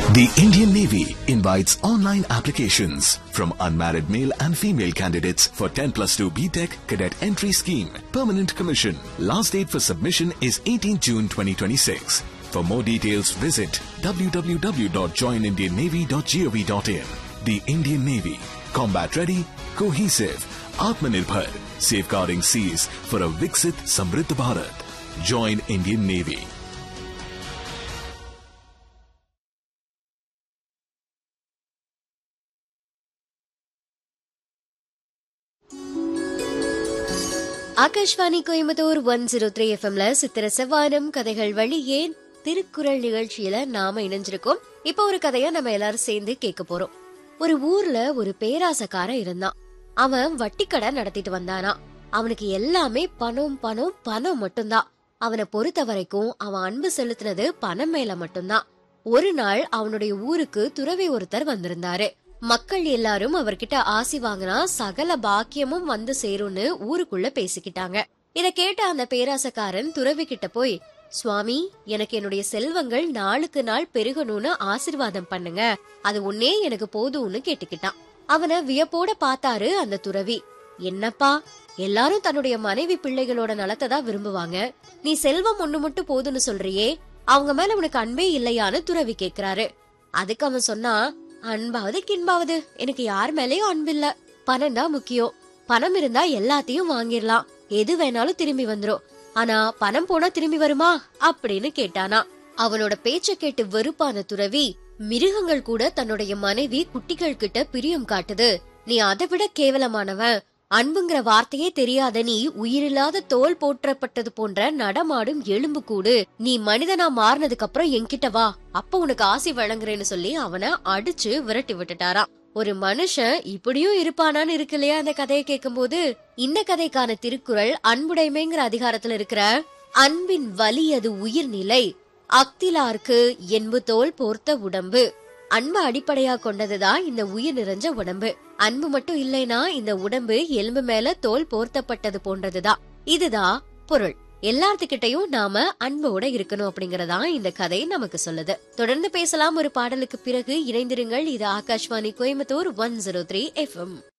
The Indian Navy invites online applications from unmarried male and female candidates for 10 plus 2 BTEC cadet entry scheme, permanent commission. Last date for submission is 18 June 2026. For more details, visit www.joinindiannavy.gov.in. The Indian Navy, combat ready, cohesive, Atmanirbhar, safeguarding seas for a Viksit Samriddh Bharat. Join Indian Navy. Akashvani Coimbatore one zero three எஃப்எம்ல சித்திர செவ்வானம் கதைகள் வழியே திருக்குறள் நிகழ்ச்சியில நாம இணைஞ்சிருக்கோம் இப்போ ஒரு கதைய நம்ம எல்லாரும் சேர்ந்து கேட்க போறோம் ஒரு ஊர்ல ஒரு பேராசக்காரன் இருந்தான் அவன் வட்டிக்கடை நடத்திட்டு வந்தானா அவனுக்கு எல்லாமே பணம் பணம் பணம் மட்டும்தான் அவனை பொறுத்த வரைக்கும் அவன் அன்பு செலுத்தினது பணம் மேல மட்டும்தான் ஒரு நாள் அவனுடைய ஊருக்கு துறவி ஒருத்தர் வந்திருந்தாரு மக்கள் எல்லாரும் அவர்கிட்ட ஆசி வாங்கினா சகல பாக்கியமும் வந்து சேரும்னு ஊருக்குள்ள பேசிக்கிட்டாங்க இத கேட்ட அந்த பேராசக்காரன் துறவி கிட்ட போய் சுவாமி எனக்கு என்னுடைய செல்வங்கள் நாளுக்கு நாள் பெருகணும்னு ஆசிர்வாதம் பண்ணுங்க அது ஒன்னே எனக்கு போதும்னு கேட்டுக்கிட்டான் அவனை வியப்போட பார்த்தாரு அந்த துறவி என்னப்பா எல்லாரும் தன்னுடைய மனைவி பிள்ளைகளோட நலத்தை தான் விரும்புவாங்க நீ செல்வம் ஒண்ணு மட்டும் போதும்னு சொல்றியே அவங்க மேல உனக்கு அன்பே இல்லையான்னு துறவி கேக்குறாரு அதுக்கு அவன் சொன்னா அன்பாவது கின்பாவது எனக்கு யார் மேலயும் அன்பில்ல பணம் தான் முக்கியம் பணம் இருந்தா எல்லாத்தையும் வாங்கிடலாம் எது வேணாலும் திரும்பி வந்துரும் ஆனா பணம் போனா திரும்பி வருமா அப்படின்னு கேட்டானா அவனோட பேச்ச கேட்டு வெறுப்பான துறவி மிருகங்கள் கூட தன்னுடைய மனைவி குட்டிகள் கிட்ட பிரியம் காட்டுது நீ அதை விட கேவலமானவன் அன்புங்கிற வார்த்தையே தெரியாத நீ உயிரில்லாத தோல் போற்றப்பட்டது போன்ற நடமாடும் எலும்பு கூடு நீ மனிதனா மாறினதுக்கு அப்புறம் என்கிட்ட வா அப்ப உனக்கு ஆசி வழங்குறேன்னு சொல்லி அவனை அடிச்சு விரட்டி விட்டுட்டாராம் ஒரு மனுஷன் இப்படியும் இருப்பானான்னு இருக்கு இல்லையா அந்த கதையை கேட்கும்போது இந்த கதைக்கான திருக்குறள் அன்புடைமைங்கிற அதிகாரத்துல இருக்கிற அன்பின் வலி அது உயிர்நிலை அக்திலார்க்கு என்பு தோல் போர்த்த உடம்பு அன்பு அடிப்படையா கொண்டதுதான் இந்த உயிர் நிறைஞ்ச உடம்பு அன்பு மட்டும் இல்லைனா இந்த உடம்பு எலும்பு மேல தோல் போர்த்தப்பட்டது போன்றதுதான் இதுதான் பொருள் எல்லாத்துக்கிட்டையும் நாம அன்போட இருக்கணும் அப்படிங்கறதா இந்த கதை நமக்கு சொல்லுது தொடர்ந்து பேசலாம் ஒரு பாடலுக்கு பிறகு இணைந்திருங்கள் இது Akashvani Coimbatore one zero three FM